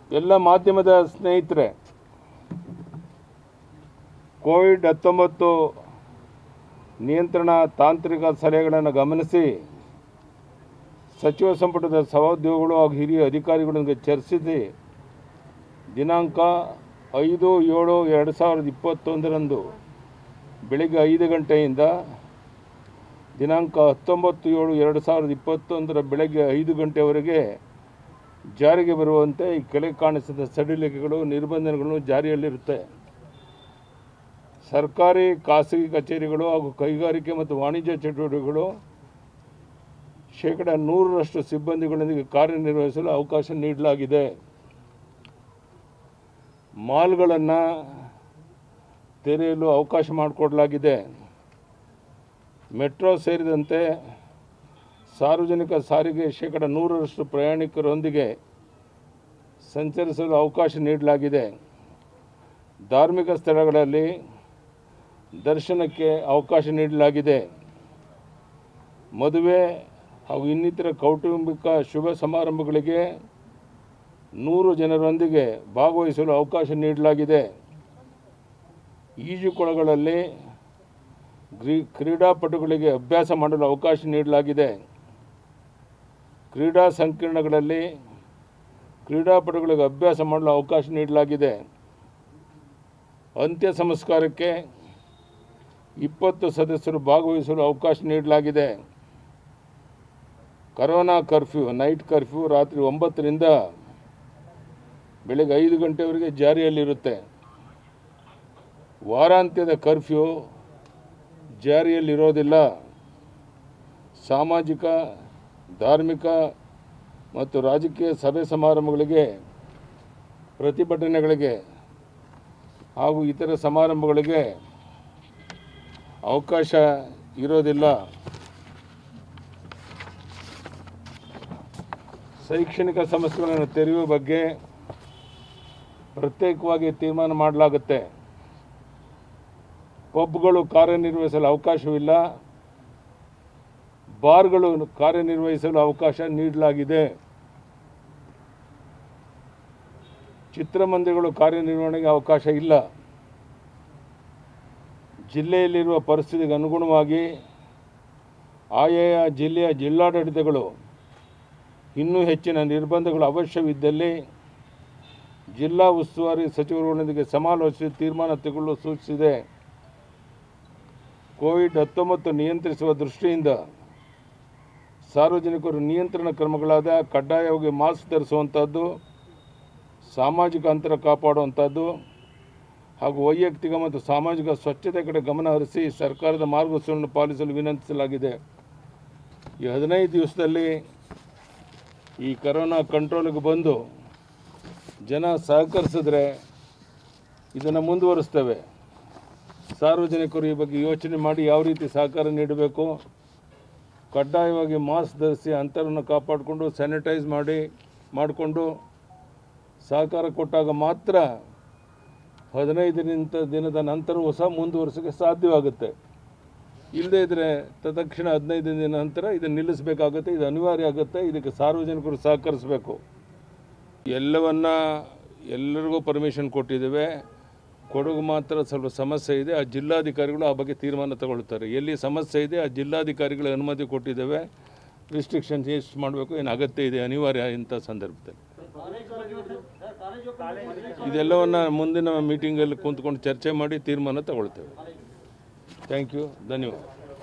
ಎಲ್ಲ ಮಾಧ್ಯಮದ ಸ್ನೇಹಿತರೆ ಕೋವಿಡ್ ಹತ್ತೊಂಬತ್ತು ನಿಯಂತ್ರಣ ತಾಂತ್ರಿಕ ಸಲಹೆಗಳನ್ನು ಗಮನಿಸಿ ಸಚಿವ ಸಂಪುಟದ ಸಹೋದ್ಯೋಗಿಗಳು ಹಾಗೂ ಹಿರಿಯ ಅಧಿಕಾರಿಗಳೊಂದಿಗೆ ಚರ್ಚಿಸಿ ದಿನಾಂಕ ಐದು ಏಳು ಎರಡು ಸಾವಿರದ ಇಪ್ಪತ್ತೊಂದರಂದು ಬೆಳಿಗ್ಗೆ ಐದು ಗಂಟೆಯಿಂದ ದಿನಾಂಕ ಹತ್ತೊಂಬತ್ತು ಏಳು ಎರಡು ಸಾವಿರದ ಇಪ್ಪತ್ತೊಂದರ ಬೆಳಗ್ಗೆ ಐದು ಗಂಟೆವರೆಗೆ ಜಾರಿಗೆ ಬರುವಂತೆ ಈ ಕೆಳಗೆ ಕಾಣಿಸಿದ ಸಡಿಲಿಕೆಗಳು ನಿರ್ಬಂಧನೆಗಳು ಜಾರಿಯಲ್ಲಿರುತ್ತೆ ಸರ್ಕಾರಿ ಖಾಸಗಿ ಕಚೇರಿಗಳು ಹಾಗೂ ಕೈಗಾರಿಕೆ ಮತ್ತು ವಾಣಿಜ್ಯ ಚಟುವಟಿಕೆಗಳು ಶೇಕಡ ನೂರರಷ್ಟು ಸಿಬ್ಬಂದಿಗಳೊಂದಿಗೆ ಕಾರ್ಯನಿರ್ವಹಿಸಲು ಅವಕಾಶ ನೀಡಲಾಗಿದೆ ಮಾಲ್ಗಳನ್ನು ತೆರೆಯಲು ಅವಕಾಶ ಮಾಡಿಕೊಡಲಾಗಿದೆ ಮೆಟ್ರೋ ಸೇರಿದಂತೆ ಸಾರ್ವಜನಿಕ ಸಾರಿಗೆ ಶೇಕಡ ನೂರರಷ್ಟು ಪ್ರಯಾಣಿಕರೊಂದಿಗೆ ಸಂಚರಿಸಲು ಅವಕಾಶ ನೀಡಲಾಗಿದೆ ಧಾರ್ಮಿಕ ಸ್ಥಳಗಳಲ್ಲಿ ದರ್ಶನಕ್ಕೆ ಅವಕಾಶ ನೀಡಲಾಗಿದೆ ಮದುವೆ ಹಾಗೂ ಇನ್ನಿತರ ಕೌಟುಂಬಿಕ ಶುಭ ಸಮಾರಂಭಗಳಿಗೆ ನೂರು ಜನರೊಂದಿಗೆ ಭಾಗವಹಿಸಲು ಅವಕಾಶ ನೀಡಲಾಗಿದೆ ಈಜುಕೊಳಗಳಲ್ಲಿ ಗ್ರೀ ಕ್ರೀಡಾಪಟುಗಳಿಗೆ ಅಭ್ಯಾಸ ಮಾಡಲು ಅವಕಾಶ ನೀಡಲಾಗಿದೆ ಕ್ರೀಡಾ ಸಂಕೀರ್ಣಗಳಲ್ಲಿ ಕ್ರೀಡಾಪಟುಗಳಿಗೆ ಅಭ್ಯಾಸ ಮಾಡಲು ಅವಕಾಶ ನೀಡಲಾಗಿದೆ ಅಂತ್ಯ ಸಂಸ್ಕಾರಕ್ಕೆ ಇಪ್ಪತ್ತು ಸದಸ್ಯರು ಭಾಗವಹಿಸಲು ಅವಕಾಶ ನೀಡಲಾಗಿದೆ ಕರೋನಾ ಕರ್ಫ್ಯೂ ನೈಟ್ ಕರ್ಫ್ಯೂ ರಾತ್ರಿ ಒಂಬತ್ತರಿಂದ ಬೆಳಗ್ಗೆ ಐದು ಗಂಟೆವರೆಗೆ ಜಾರಿಯಲ್ಲಿರುತ್ತೆ ವಾರಾಂತ್ಯದ ಕರ್ಫ್ಯೂ ಜಾರಿಯಲ್ಲಿರೋದಿಲ್ಲ ಸಾಮಾಜಿಕ ಧಾರ್ಮಿಕ ಮತ್ತು ರಾಜಕೀಯ ಸಭೆ ಸಮಾರಂಭಗಳಿಗೆ ಪ್ರತಿಭಟನೆಗಳಿಗೆ ಹಾಗೂ ಇತರ ಸಮಾರಂಭಗಳಿಗೆ ಅವಕಾಶ ಇರೋದಿಲ್ಲ ಶೈಕ್ಷಣಿಕ ಸಂಸ್ಥೆಗಳನ್ನು ತೆರೆಯುವ ಬಗ್ಗೆ ಪ್ರತ್ಯೇಕವಾಗಿ ತೀರ್ಮಾನ ಮಾಡಲಾಗುತ್ತೆ ಪಬ್ಗಳು ಕಾರ್ಯನಿರ್ವಹಿಸಲು ಅವಕಾಶವಿಲ್ಲ ಬಾರ್ಗಳು ಕಾರ್ಯನಿರ್ವಹಿಸಲು ಅವಕಾಶ ನೀಡಲಾಗಿದೆ ಚಿತ್ರಮಂದಿರಗಳು ಕಾರ್ಯನಿರ್ವಹಣೆಗೆ ಅವಕಾಶ ಇಲ್ಲ ಜಿಲ್ಲೆಯಲ್ಲಿರುವ ಪರಿಸ್ಥಿತಿಗೆ ಅನುಗುಣವಾಗಿ ಆಯಾಯ ಜಿಲ್ಲೆಯ ಜಿಲ್ಲಾಡಳಿತಗಳು ಇನ್ನೂ ಹೆಚ್ಚಿನ ನಿರ್ಬಂಧಗಳು ಅವಶ್ಯವಿದ್ದಲ್ಲಿ ಜಿಲ್ಲಾ ಉಸ್ತುವಾರಿ ಸಚಿವರುಗಳೊಂದಿಗೆ ಸಮಾಲೋಚಿಸಿ ತೀರ್ಮಾನ ತೆಗೆದುಕೊಳ್ಳಲು ಸೂಚಿಸಿದೆ ಕೋವಿಡ್ ಹತ್ತೊಂಬತ್ತು ನಿಯಂತ್ರಿಸುವ ದೃಷ್ಟಿಯಿಂದ ಸಾರ್ವಜನಿಕರು ನಿಯಂತ್ರಣ ಕ್ರಮಗಳಾದ ಕಡ್ಡಾಯವಾಗಿ ಮಾಸ್ಕ್ ಧರಿಸುವಂಥದ್ದು ಸಾಮಾಜಿಕ ಅಂತರ ಕಾಪಾಡುವಂಥದ್ದು ಹಾಗೂ ವೈಯಕ್ತಿಕ ಮತ್ತು ಸಾಮಾಜಿಕ ಸ್ವಚ್ಛತೆ ಕಡೆ ಗಮನ ಹರಿಸಿ ಸರ್ಕಾರದ ಮಾರ್ಗಸೂಚಿಗಳನ್ನು ಪಾಲಿಸಲು ವಿನಂತಿಸಲಾಗಿದೆ ಈ ಹದಿನೈದು ದಿವಸದಲ್ಲಿ ಈ ಕರೋನಾ ಕಂಟ್ರೋಲಿಗೆ ಬಂದು ಜನ ಸಹಕರಿಸಿದ್ರೆ ಇದನ್ನು ಮುಂದುವರಿಸ್ತೇವೆ ಸಾರ್ವಜನಿಕರು ಈ ಬಗ್ಗೆ ಯೋಚನೆ ಮಾಡಿ ಯಾವ ರೀತಿ ಸಹಕಾರ ನೀಡಬೇಕು ಕಡ್ಡಾಯವಾಗಿ ಮಾಸ್ಕ್ ಧರಿಸಿ ಅಂತರವನ್ನು ಕಾಪಾಡಿಕೊಂಡು ಸ್ಯಾನಿಟೈಸ್ ಮಾಡಿ ಮಾಡಿಕೊಂಡು ಸಹಕಾರ ಕೊಟ್ಟಾಗ ಮಾತ್ರ ಹದಿನೈದರಿಂದ ದಿನದ ನಂತರವೂ ಸಹ ಮುಂದುವರಿಸೋಕ್ಕೆ ಸಾಧ್ಯವಾಗುತ್ತೆ ಇಲ್ಲದೇ ಇದ್ದರೆ ತತ್ಕ್ಷಣ ಹದಿನೈದು ದಿನ ನಂತರ ಇದನ್ನು ನಿಲ್ಲಿಸಬೇಕಾಗುತ್ತೆ ಇದು ಅನಿವಾರ್ಯ ಆಗುತ್ತೆ ಇದಕ್ಕೆ ಸಾರ್ವಜನಿಕರು ಸಹಕರಿಸಬೇಕು ಎಲ್ಲವನ್ನ ಎಲ್ಲರಿಗೂ ಪರ್ಮಿಷನ್ ಕೊಟ್ಟಿದ್ದೇವೆ ಕೊಡಗು ಮಾತ್ರ ಸ್ವಲ್ಪ ಸಮಸ್ಯೆ ಇದೆ ಆ ಜಿಲ್ಲಾಧಿಕಾರಿಗಳು ಆ ಬಗ್ಗೆ ತೀರ್ಮಾನ ತಗೊಳ್ತಾರೆ ಎಲ್ಲಿ ಸಮಸ್ಯೆ ಇದೆ ಆ ಜಿಲ್ಲಾಧಿಕಾರಿಗಳ ಅನುಮತಿ ಕೊಟ್ಟಿದ್ದೇವೆ ರಿಸ್ಟ್ರಿಕ್ಷನ್ಸ್ ಎಷ್ಟು ಮಾಡಬೇಕು ಏನು ಅಗತ್ಯ ಇದೆ ಅನಿವಾರ್ಯ ಇಂಥ ಸಂದರ್ಭದಲ್ಲಿ ಇದೆಲ್ಲವನ್ನು ಮುಂದಿನ ಮೀಟಿಂಗಲ್ಲಿ ಕೂತ್ಕೊಂಡು ಚರ್ಚೆ ಮಾಡಿ ತೀರ್ಮಾನ ತಗೊಳ್ತೇವೆ ಥ್ಯಾಂಕ್ ಯು ಧನ್ಯವಾದ